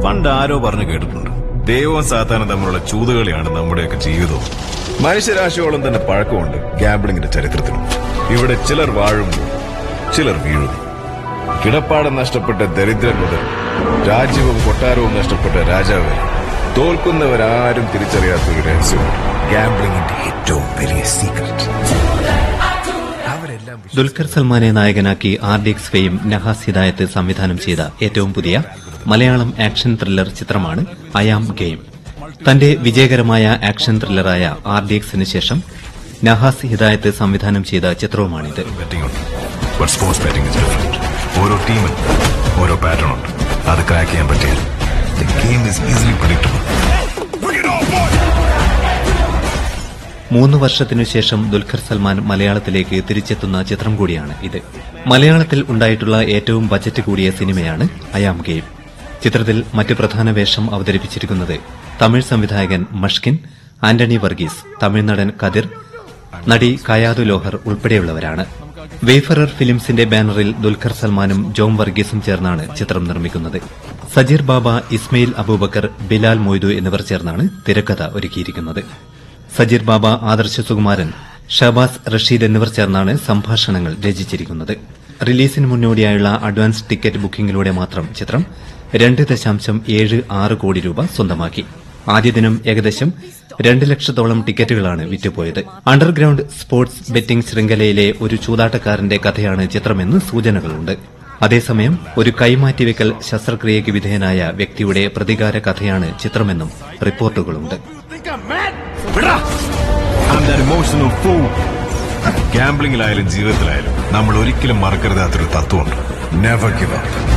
പണ്ട് ആരോ പറഞ്ഞു കേട്ടിട്ടുണ്ട് ദൈവവും സാത്താനും തമ്മിലുള്ള ചൂതുകളിയാണ് നമ്മുടെയൊക്കെ ജീവിതവും മനുഷ്യരാശിയോളം തന്നെ പഴക്കമുണ്ട് ഗാംബ്ലിങ്ങിന്റെ ചരിത്രത്തിലും ഇവിടെ ചിലർ വാഴുന്നു ചിലർ വീഴുന്നു കിടപ്പാടം നഷ്ടപ്പെട്ട ദരിദ്രൻ മുതൽ രാജ്യവും കൊട്ടാരവും നഷ്ടപ്പെട്ട രാജാവ് വരെ തോൽക്കുന്നവരാരും തിരിച്ചറിയാത്ത ഒരു രഹസ്യമുണ്ട് ഗാംബ്ലിങ്ങിന്റെ ഏറ്റവും വലിയ സീക്രട്ട് അവരെല്ലാം ദുൽഖർ സൽമാനെ നായകനാക്കി ആർ ഡി എക്സ് ഫെയും നഹാസ് ഹിദായത്ത് സംവിധാനം ചെയ്ത ഏറ്റവും പുതിയ മലയാളം ആക്ഷൻ ത്രില്ലർ ചിത്രമാണ് അയാം ഗെയിം തന്റെ വിജയകരമായ ആക്ഷൻ ത്രില്ലറായ ആർ ഡി എക്സിന് ശേഷം നഹാസ് ഹിദായത്ത് സംവിധാനം ചെയ്ത ചിത്രവുമാണിത് ബെറ്റിംഗ് ഉണ്ട് but sports betting is different ഓരോ ടീമിനും ഓരോ പാറ്റേൺ ഉണ്ട് അത് ക്രാക്ക് ചെയ്യാൻ പറ്റിയാൽ the game is easily predictable മൂന്ന് വർഷത്തിനു ശേഷം ദുൽഖർ സൽമാൻ മലയാളത്തിലേക്ക് തിരിച്ചെത്തുന്ന ചിത്രം കൂടിയാണ് ഇത് മലയാളത്തിൽ ഉണ്ടായിട്ടുള്ള ഏറ്റവും ബജറ്റ് കൂടിയ സിനിമയാണ് അയാം ഗെയിം ചിത്രത്തിൽ മറ്റ് പ്രധാന വേഷം അവതരിപ്പിച്ചിരിക്കുന്നത് തമിഴ് സംവിധായകൻ മഷ്കിൻ ആന്റണി വർഗീസ് തമിഴ്നടൻ കതിർ നടി കയാതു ലോഹർ ഉൾപ്പെടെയുള്ളവരാണ് വേഫറർ ഫിലിംസിന്റെ ബാനറിൽ ദുൽഖർ സൽമാനും ജോം വർഗീസും ചേർന്നാണ് ചിത്രം നിർമ്മിക്കുന്നത് സജീർ ബാബ ഇസ്മയിൽ അബൂബക്കർ ബിലാൽ മൊയ്തു എന്നിവർ ചേർന്നാണ് തിരക്കഥ ഒരുക്കിയിരിക്കുന്നത് സജീർ ബാബ ആദർശ സുകുമാരൻ ഷഹബാസ് റഷീദ് എന്നിവർ ചേർന്നാണ് സംഭാഷണങ്ങൾ രചിച്ചിരിക്കുന്നത് റിലീസിന് മുന്നോടിയായുള്ള അഡ്വാൻസ് ടിക്കറ്റ് ബുക്കിംഗിലൂടെ മാത്രം ചിത്രം രണ്ട് ദശാംശം ഏഴ് ആറ് കോടി രൂപ സ്വന്തമാക്കി ആദ്യ ദിനം ഏകദേശം രണ്ട് ലക്ഷത്തോളം ടിക്കറ്റുകളാണ് വിറ്റുപോയത് അണ്ടർഗ്രൌണ്ട് സ്പോർട്സ് ബെറ്റിംഗ് ശൃംഖലയിലെ ഒരു ചൂതാട്ടക്കാരന്റെ കഥയാണ് ചിത്രമെന്ന് സൂചനകളുണ്ട് അതേസമയം ഒരു കൈമാറ്റിവെക്കൽ ശസ്ത്രക്രിയയ്ക്ക് വിധേയനായ വ്യക്തിയുടെ പ്രതികാര കഥയാണ് ചിത്രമെന്നും റിപ്പോർട്ടുകളുണ്ട് ഗാംബ്ലിംഗിലായാലും ജീവിതത്തിലായാലും നമ്മൾ ഒരിക്കലും മറക്കരുതാത്തൊരു തത്വമുണ്ട് നെവർ ഗിവ് അപ്പ്